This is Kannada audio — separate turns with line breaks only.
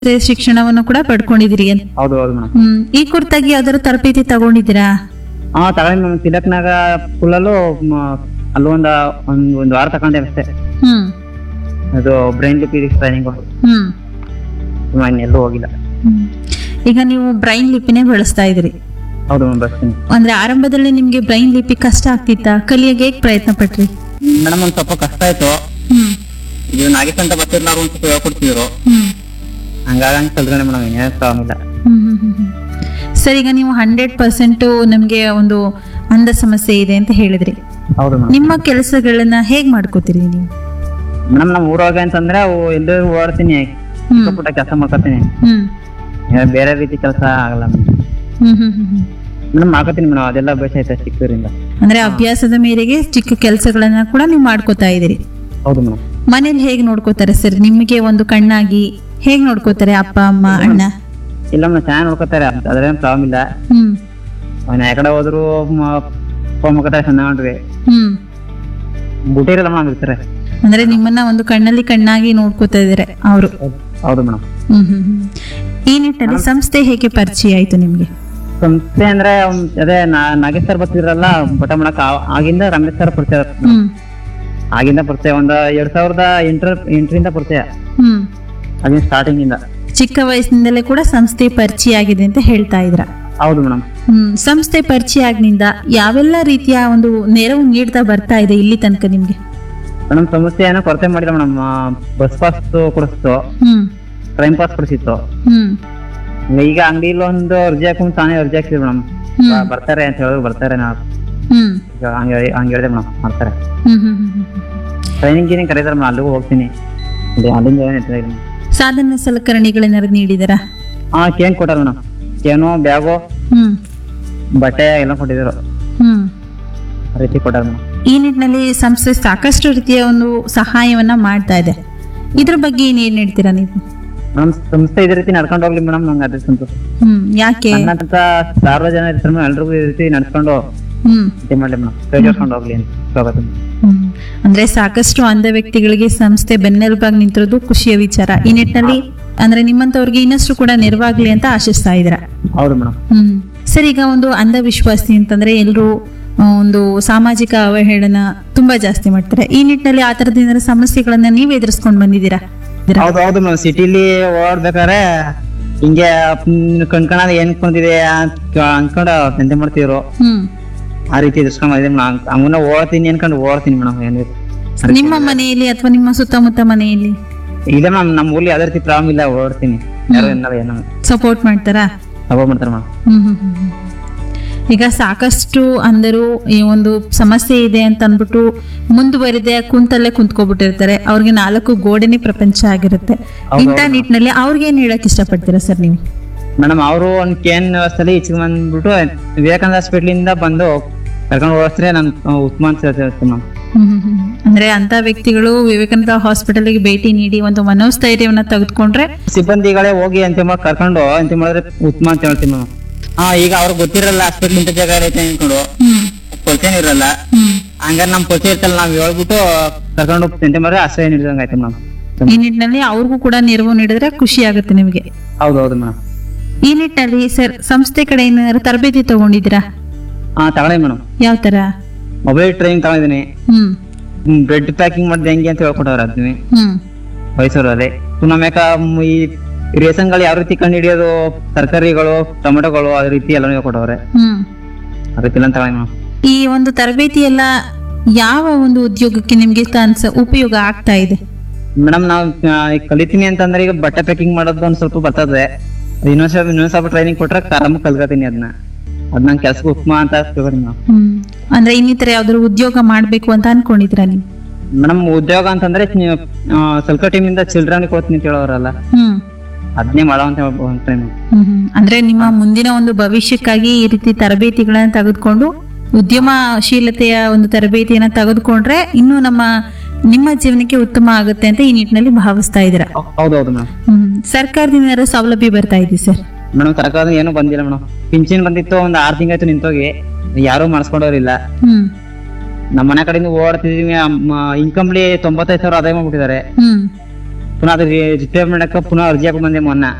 ಶಿಕ್ಷಣವನ್ನು ಕೂಡ ಪಡ್ಕೊಂಡಿದ್ದೀರಿ ಅಂತ
ಹೌದು ಹೌದು ಮೇಡಮ್
ಹ್ಮ್ ಈ ಕುರಿತಾಗಿ ಯಾವ್ದಾದ್ರು ತರಬೇತಿ ತಗೊಂಡಿದ್ದೀರಾ
ಹಾ ತಗೊಂಡ್ ಮೇಡಮ್ ತಿಲಕ್ನಾಗ ಸ್ಕೂಲಲ್ಲೂ ಅಲ್ಲೂ ಒಂದ ಒಂದ್ ಒಂದ್ ವಾರ ತಗೊಂಡೆ ಅಷ್ಟೇ
ಹ್ಮ್
ಅದು ಬ್ರೈನ್ ಲಿಪಿಡಿಕ್ಸ್ ಟ್ರೈನಿಂಗ್
ಹ್ಮ್
ಇನ್ನೆಲ್ಲೂ ಹೋಗಿಲ್ಲ
ಹ್ಮ್. ಈಗ ನೀವು ಬ್ರೈನ್ ಲಿಪಿನೇ ಬಳಸ್ತಾ ಇದ್ರಿ
ಹೌದು ಮೇಡಮ್ ಬರ್ತೀನಿ
ಅಂದ್ರೆ ಆರಂಭದಲ್ಲಿ ನಿಮ್ಗೆ ಬ್ರೈನ್ ಲಿಪಿ ಕಷ್ಟ ಆಗ್ತಿತ್ತಾ ಕಲಿಯೋಕೆ ಹೇಗ್ ಪ್ರಯತ್ನ ಪಟ್ರಿ
ಮೇಡಮ್ ಒಂದ್ ಸ್ವಲ್ಪ ಕಷ್ಟ ಆಯ್ತು
ಹ್ಮ್
ಇದು ನಾಗೇಶ್ ಅಂತ ಬರ್ತಿರ್ಲಾರು ಒಂದ್ ಸ್ವಲ್ಪ ಹೇಳ್ಕೊಡ್ತಿದ್ರು
ಹ್ಮ್
ಹಂಗಾಗಿ ಕಲ್ತ್ಕೊಂಡೆ ಮೇಡಮ್ ಏನೇನು ಪ್ರಾಬ್ಲಮ್ ಇಲ್ಲ
ಹ್ಮ್ ಹ್ಮ್ ಹ್ಮ್ ಹ್ಮ್. ಸರ್ ಈಗ ನೀವು ಹಂಡ್ರೆಡ್ ಪರ್ಸೆಂಟ್ ನಮ್ಗೆ ಒಂದು ಅಂಧ ಸಮಸ್ಯೆ ಇದೆ ಅಂತ ಹೇಳಿದ್ರಿ
ಹೌದು ಮೇಡಮ್
ನಿಮ್ಮ ಕೆಲಸಗಳನ್ನ ಹೇಗ್ ಮಾಡ್ಕೋತೀರಿ ನೀವು
ಮೇಡಮ್ ನಮ್ಮ ಊರೊಳಗೆ ಅಂತಂದ್ರೆ ಅವು ಎಲ್ಲೂ ಓಡ್ತೀನಿ
ಹ್ಮ್
ಚಿಕ್ಕ ಪುಟ್ಟ ಕೆಲಸ ಮಾಡ್ಕೊತೀನಿ
ಹ್ಮ್
ಏನ್ ಬೇರೆ ರೀತಿ ಕೆಲಸ ಆಗಲ್ಲ
ಹ್ಮ್ ಹ್ಮ್ ಹ್ಮ್ ಹ್ಮ್.
ಮೇಡಮ್ ಮಾಡ್ಕೊತೀನಿ ಮೇಡಮ್ ಅದೆಲ್ಲ ಅಭ್ಯಾಸ ಐತೆ ಚಿಕ್ಕದ್ರಿಂದ
ಅಂದ್ರೆ ಅಭ್ಯಾಸದ ಮೇರೆಗೆ ಚಿಕ್ಕ ಕೆಲಸಗಳನ್ನ ಕೂಡ ನೀವು ಮಾಡ್ಕೋತಾ ಇದ್ದೀರಿ
ಹೌದು ಮೇಡಮ್
ಮನೇಲಿ ಹೇಗ್ ನೋಡ್ಕೋತಾರೆ ಸರ್ ನಿಮಗೆ ಒಂದು ಕಣ್ಣಾಗಿ ಹೇಗ್ ನೋಡ್ಕೋತಾರೆ ಅಪ್ಪ ಅಮ್ಮ ಅಣ್ಣ
ಇಲ್ಲ ಮೇಡಮ್ ಚೆನ್ನಾಗಿ ನೋಡ್ಕೊತಾರೆ ಅದ್ರೇನು ಪ್ರಾಬ್ಲಮ್ ಇಲ್ಲ
ಹ್ಮ್
ಅವ್ನ ಯಾವ ಕಡೆ ಹೋದ್ರು ಹೋಗ್ಬೇಕಾದ್ರೆ ಚೆನ್ನಾಗಿ
ಹ್ಮ್
ಬುಟ್ಟಿರಲ್ಲ ಮೇಡಮ್ ಇರ್ತಾರೆ
ಅಂದ್ರೆ ನಿಮ್ಮನ್ನ ಒಂದು ಕಣ್ಣಲ್ಲಿ ಕಣ್ಣಾಗಿ ನೋಡ್ಕೋತಾ ಇದಾರೆ ಅವರು
ಹೌದು ಮೇಡಮ್
ಹ್ಮ್ ಹ್ಮ್ ಹ್ಮ್ ಈ ನಿಟ್ಟಿನಲ್ಲಿ ಸಂಸ್ಥೆ ಹೇಗೆ ಪರಿಚಯ ಆಯ್ತು ನಿಮ್ಗೆ
ಸಂಸ್ಥೆ ಅಂದ್ರೆ ಅವ್ನ್ ಅದೇ ನಾ- ನಾಗೇಶ್ ಸರ್ ಬರ್ತಿದ್ರಲ್ಲ ಬಟ ಮಾಡಕ್ ಆ- ಆಗಿಂದ ರಮೇಶ್ ಸರ್ ಪರಿಚಯ
ಹ್ಮ್
ಆಗಿಂದ ಪರಿಚಯ ಒಂದ್ ಎರಡ್ ಸಾವಿರದ ಎಂಟರ ಎಂಟರಿಂದ ಪರಿಚಯ
ಹ್ಮ್
ಆಗಿನ ಸ್ಟಾರ್ಟಿಂಗ್ ಇಂದ
ಚಿಕ್ಕ ವಯಸ್ಸಿನಿಂದಲೇ ಕೂಡ ಸಂಸ್ಥೆ ಪರಿಚಯ ಆಗಿದೆ ಅಂತ ಹೇಳ್ತಾ ಇದ್ರ
ಹೌದು ಮೇಡಮ್
ಹ್ಮ್ ಸಂಸ್ಥೆ ಪರಿಚಯ ಆಗ್ನಿಂದ ಯಾವೆಲ್ಲ ರೀತಿಯ ಒಂದು ನೆರವು ನೀಡ್ತಾ ಬರ್ತಾ ಇದೆ ಇಲ್ಲಿ ತನಕ ನಿಮ್ಗೆ
ಮೇಡಮ್ ಸಮಸ್ಯೆ ಏನೋ ಕೊರತೆ ಮಾಡಿಲ್ಲ ಮೇಡಮ್ ಬಸ್ ಪಾಸ್ ಕೊಡಿಸ್ತು
ಹ್ಮ್
ಟ್ರೈನ್ ಪಾಸ್ ಕೊಡಿಸಿತ್ತು
ಹ್ಮ್
ಈಗ ಅಂಗಡಿಲಿ ಒಂದು ಅರ್ಜಿ ಹಾಕೊಂಡು ತಾನೇ ಅರ್ಜಿ ಹಾಕ್ತಿದ್ರು ಮೇಡಮ್
ಹ್ಮ್
ಬರ್ತಾರೆ ಅಂತ ಹೇಳಿದ್ರು ಬರ್ತಾರೆ ನಾ
ಹ್ಮ್
ಈಗ ಹಂಗೆ ಹಂಗೆ ಹೇಳಿದೆ ಮೇಡಮ್ ಮಾಡ್ತಾರೆ
ಹ್ಮ್ ಹ್ಮ್ ಹ್ಮ್ ಹ್ಮ್ ಹ್ಮ್.
ಟ್ರೈನಿಂಗ್ ಗೀನಿಂಗ್ ಕರೀತಾರೆ ಮೇಡಮ್ ಅಲ್ಲಿಗೂ ಹೋಗ್ತೀನಿ ಇಲ್ಲಿ ಅಲ್ಲಿಂದ ಏನು ಹೇಳ್ತಾ ಇಲ್ಲ
ಸಾಧನ ಸಲಕರಣೆಗಳೇನಾದ್ರು ನೀಡಿದಾರ
ಹಾ ಕೇನ್ ಕೊಟ್ಟಾರ ಮೇಡಮ್ ಕೇನು ಬ್ಯಾಗು
ಹ್ಮ್
ಬಟ್ಟೆ ಎಲ್ಲ ಕೊಟ್ಟಿದ್ರು
ಹ್ಮ್
ಆ ರೀತಿ ಕೊಟ್ಟಾರ ಮೇಡಮ್
ಈ ನಿಟ್ಟಿನಲ್ಲಿ ಸಂಸ್ಥೆ ಸಾಕಷ್ಟು ರೀತಿಯ ಒಂದು ಸಹಾಯವನ್ನ ಮಾಡ್ತಾ ಇದೆ ಇದ್ರ ಬಗ್ಗೆ ಏನ್ ಹೇಳ್ತೀರಾ ನೀವು
ಮೇಡಮ್ ಸಂಸ್ಥೆ ಇದೇ ರೀತಿ ನಡ್ಕೊಂಡು ಹೋಗ್ಲಿ ಮೇಡಮ್ ನಂಗೆ ಅದೇ ಸಂತೋಷ
ಹ್ಮ್ ಯಾಕೆ
ನನ್ನಂತ ಸಾವಿರ ಜನ ಇರ್ತಾರೆ ಮೇಡಮ್ ಎಲ್ರಿಗೂ ಈ ರೀತಿ ನಡ್ಕೊಂಡು
ಹ್ಮ್
ಇದು ಮಾಡ್ಲಿ ಮೇಡಮ್ ಕೈ ಜೋಡ್ಸ್ಕೊಂಡು ಹೋಗ್ಲಿ ಅಂತ ಸ್ವಾಗತ
ಹ್ಮ್. ಅಂದ್ರೆ ಸಾಕಷ್ಟು ಅಂಧ ವ್ಯಕ್ತಿಗಳಿಗೆ ಸಂಸ್ಥೆ ಬೆನ್ನೆಲುಬಾಗಿ ನಿಂತಿರೋದು ಖುಷಿಯ ವಿಚಾರ ಈ ನಿಟ್ಟಿನಲ್ಲಿ ಅಂದ್ರೆ ನಿಮ್ಮಂತವ್ರಿಗೆ ಇನ್ನಷ್ಟು ಕೂಡ ನೆರವಾಗ್ಲಿ ಅಂತ ಆಶಿಸ್ತಾ ಇದ್ದೀರಾ
ಹೌದು ಮೇಡಮ್
ಹ್ಮ್ ಸರ್ ಈಗ ಒಂದು ಅಂಧವಿಶ್ವಾಸಿ ಅಂತಂದ್ರೆ ಎಲ್ಲರೂ ಒಂದು ಸಾಮಾಜಿಕ ಅವಹೇಳನ ತುಂಬಾ ಜಾಸ್ತಿ ಮಾಡ್ತಾರೆ ಈ ನಿಟ್ಟಿನಲ್ಲಿ ಆ ತರದ ಏನಾದ್ರು ಸಮಸ್ಯೆಗಳನ್ನ ನೀವು ಎದುರಿಸ್ಕೊಂಡು ಬಂದಿದ್ದೀರಾ ಇದ್ದೀರಾ?
ಹೌದು ಹೌದು ಮೇಡಮ್ ಸಿಟಿಲಿ ಓಡ್ಬೇಕಾರೆ ಹಿಂಗೆ ಕಣ್ಕಣದ ಏನ್ ಕುಂತಿದೆ ಅಂತ ಅನ್ಕೊಂಡು ಚಿಂತೆ ಮಾಡ್ತಿದ್ರು
ಹ್ಮ್
ಆ ರೀತಿ ಎದುರ್ಸ್ಕೊಂಡ್ ಬಂದಿದೆ ಮೇಡಮ್ ಹಂಗನ ಓಡ್ತೀನಿ ಅನ್ಕೊಂಡು ಓಡ್ತೀನಿ ಮೇಡಮ್ ಏನು
ನಿಮ್ಮ ಮನೆಯಲ್ಲಿ ಅಥವಾ ನಿಮ್ಮ ಸುತ್ತಮುತ್ತ ಮನೆಯಲ್ಲಿ
ಇಲ್ಲ ಮ್ಯಾಮ್ ನಮ್ಮ ಊರ್ಲಿ ಯಾವ್ದೇ ರೀತಿ ಪ್ರಾಬ್ಲಮ್ ಇಲ್ಲ ಓಡ್ತೀನಿ ಯಾರು ಏನಾರ ಏನೋ
ಸಪೋರ್ಟ್ ಮಾಡ್ತಾರಾ
ಸಪೋರ್ಟ್ ಮಾಡ್ತಾರೆ ಮೇಡಮ್
ಹ್ಮ್ ಹ್ಮ್ ಹ್ಮ್ ಹ್ಮ್. ಈಗ ಸಾಕಷ್ಟು ಅಂದರು ಈ ಒಂದು ಸಮಸ್ಯೆ ಇದೆ ಅಂತ ಅಂದ್ಬಿಟ್ಟು ಮುಂದುವರಿದೆ ಕುಂತಲ್ಲೇ ಕುಂತ್ಕೊಬಿಟ್ಟಿರ್ತಾರೆ ಅವ್ರಿಗೆ ನಾಲ್ಕು ಗೋಡೆನೇ ಪ್ರಪಂಚ ಆಗಿರುತ್ತೆ ಇಂಥ ನಿಟ್ಟಿನಲ್ಲಿ ಅವ್ರಿಗೆ ಏನ್ ಹೇಳಕ್ ಇಷ್ಟಪಡ್ತೀರಾ ಸರ್ ನೀವು
ಮೇಡಮ್ ಅವರು ಒಂದ್ ಕೇನ್ ವ್ಯವಸ್ಥೆಲಿ ಈಚೆಗೆ ಬಂದ್ಬಿಟ್ಟು ವಿವೇಕಾನಂದ ಹಾಸ್ಪಿಟ್ಲ್ ಇಂದ ಬಂದು ಕರ್ಕೊಂಡು ಹೋಗಿಸ್ರೆ ನನ್ ಉತ್ತಮ ಅಂತ ಹೇಳ್ತೀನಿ ಮ್ಯಾಮ್
ಹ್ಮ್ ಹ್ಮ್ ಹ್ಮ್. ಅಂದ್ರೆ ಅಂತ ವ್ಯಕ್ತಿಗಳು ವಿವೇಕಾನಂದ ಹಾಸ್ಪಿಟಲ್ಗೆ ಭೇಟಿ ನೀಡಿ ಒಂದು ಮನೋಸ್ಥೈರ್ಯವನ್ನ ತೆಗೆದುಕೊಂಡ್ರೆ
ಸಿಬ್ಬಂದಿಗಳೇ ಹೋಗಿ ಅಂತ ಮಾಡಿ ಕರ್ಕೊಂಡು ಅಂತ ಮಾಡಿದ್ರೆ ಉತ್ತಮ ಅಂತ ಹೇಳ್ತೀನಿ ಮ್ಯಾಮ್ ಹಾ ಈಗ ಅವ್ರಿಗೆ ಗೊತ್ತಿರಲ್ಲ ಹಾಸ್ಪಿಟ್ಲ್ ಇಂಥ ಜಾಗ ಐತೆ ಅನ್ಕೊಂಡು
ಹ್ಮ್
ಪರಿಚಯ ಇರಲ್ಲ
ಹ್ಮ್
ಹಂಗಾರೆ ನಮ್ ಪರಿಚಯ ಇರ್ತಲ್ಲ ನಾವ್ ಹೇಳ್ಬಿಟ್ಟು ಕರ್ಕೊಂಡು ಚಿಂತೆ ಮಾಡಿದ್ರೆ ಆಶ್ರಯ ನೀಡಿದಂಗೆ ಆಯ್ತು ಮೇಡಮ್
ಈ ನಿಟ್ಟಿನಲ್ಲಿ ಅವ್ರಿಗೂ ಕೂಡ ನೆರವು ನೀಡಿದ್ರೆ ಖುಷಿ ಆಗುತ್ತೆ ನಿಮಗೆ
ಹೌದು ಹೌದು ಮೇಡಮ್
ಈ ನಿಟ್ಟಿನಲ್ಲಿ ಸರ್ ಸಂಸ್ಥೆ ಕಡೆಯಿಂದ ಏನಾದ್ರು ತರಬೇತಿ ತಗೊಂಡಿದ್ದೀರಾ
ಹಾ ತಗೊಳ್ಳಿ ಮೇಡಮ್
ಯಾವ ತರ
ಮೊಬೈಲ್ ಟ್ರೈನಿಂಗ್ ತಗೊಂಡಿದ್ದೀನಿ
ಹ್ಮ್
ಬ್ರೆಡ್ ಪ್ಯಾಕಿಂಗ್ ಮಾಡಿದೆ ಹೆಂಗೆ ಅಂತ ಹೇಳ್ಕೊಟ್ಟವ್ರ ಅದನ್ನ
ಹ್ಮ್
ಮೈಸೂರಲ್ಲಿ ನಮ್ಯಾಕ ಈ ರೇಷನ್ಗಳು ಯಾವ ರೀತಿ ಕಂಡು ಹಿಡಿಯೋದು ತರಕಾರಿಗಳು ಟೊಮೆಟೊಗಳು ಅದೇ ರೀತಿ ಎಲ್ಲ ಹೇಳ್ಕೊಟ್ಟವ್ರೆ
ಹ್ಮ್
ಆ ರೀತಿ ಎಲ್ಲ ತಗೊಳ್ಳಿ ಮೇಡಮ್
ಈ ಒಂದು ತರಬೇತಿ ಎಲ್ಲ ಯಾವ ಒಂದು ಉದ್ಯೋಗಕ್ಕೆ ನಿಮ್ಗೆ ಅನ್ಸ ಉಪಯೋಗ ಆಗ್ತಾ ಇದೆ
ಮೇಡಮ್ ನಾವು ಈಗ ಕಲಿತೀನಿ ಅಂತಂದ್ರೆ ಈಗ ಬಟ್ಟೆ ಪ್ಯಾಕಿಂಗ್ ಮಾಡೋದು ಒಂದ್ ಸ್ವಲ್ಪ ಬರ್ತದೆ ಇನ್ನೊಂದ್ ಸ್ವಲ್ಪ ಇನ್ನೊಂದ್ ಸ್ವಲ್ಪ ಟ್ರೈನಿಂಗ್ ಕೊಟ್ರೆ ಆರಾಮ ಕಲ್ಕತೀನಿ ಅದನ್ನ ಅದ್ ನಂಗೆ ಕೆಲ್ಸಕ್ಕೆ ಉತ್ತಮ ಅಂತ ತಿಳ್ಕೊತೀನಿ ಮೇಡಮ್
ಹ್ಮ್ ಅಂದ್ರೆ ಇನ್ನಿತರ ಯಾವ್ದಾದ್ರು ಉದ್ಯೋಗ ಮಾಡ್ಬೇಕು ಅಂತ ಅನ್ಕೊಂಡಿದ್ರ ನೀವು
ಮೇಡಮ್ ಉದ್ಯೋಗ ಅಂತಂದ್ರೆ ಸ್ವಲ್ಪ ಟೀಮಿಂದ ಚಿಲ್ಡ್ರನ್ ಕೊಡ್ತೀನಿ ಅಂತ ಹೇಳೋರಲ್ಲ
ಹ್ಮ್
ಅದನ್ನೇ ಮಾಡೋ ಅಂತ ಹೇಳ್ತೀನಿ
ಹ್ಮ್ ಹ್ಮ್. ಅಂದ್ರೆ ನಿಮ್ಮ ಮುಂದಿನ ಒಂದು ಭವಿಷ್ಯಕ್ಕಾಗಿ ಈ ರೀತಿ ತರಬೇತಿಗಳನ್ನ ತೆಗೆದುಕೊಂಡು ಉದ್ಯಮಶೀಲತೆಯ ಒಂದು ತರಬೇತಿಯನ್ನ ತೆಗೆದುಕೊಂಡ್ರೆ ಇನ್ನೂ ನಮ್ಮ ನಿಮ್ಮ ಜೀವನಕ್ಕೆ ಉತ್ತಮ ಆಗುತ್ತೆ ಅಂತ ಈ ನಿಟ್ಟಿನಲ್ಲಿ ಭಾವಿಸ್ತಾ ಇದ್ದೀರಾ
ಹೌದೌದು ಮೇಡಮ್
ಹ್ಮ್ ಸರ್ಕಾರದಿಂದ ಏನಾದ್ರು ಸೌಲಭ್ಯ ಬರ್ತಾ ಇದೆ ಸರ್
ಮೇಡಮ್ ಸರ್ಕಾರ ಏನು ಬಂದಿಲ್ಲ ಮೇಡಮ್ ಪಿಂಚಿನ್ ಬಂದಿತ್ತು ಒಂದ್ ಆರ್ ತಿಂಗಾಯ್ತು ನಿಂತೋಗಿ ಯಾರು ಮಾಡಿಸ್ಕೊಂಡವ್ರಿಲ್ಲ
ಹ್ಮ್
ನಮ್ಮ ಮನೆ ಕಡೆಯಿಂದ ಓಡ್ತಿದೀವಿ ಇನ್ಕಮ್ಲಿ ತೊಂಬತ್ತೈದು ಸಾವಿರ ಆದಾಯ ಮಾಡ್ಬಿಟ್ಟಿದ್ದಾರೆ
ಹ್ಮ್
ಪುನಃ ಅದು ರಿಪೇರ್ ಮಾಡಕ ಪುನಃ ಅರ್ಜಿ ಹಾಕಿ ಬಂದೆ ಮೊನ್ನ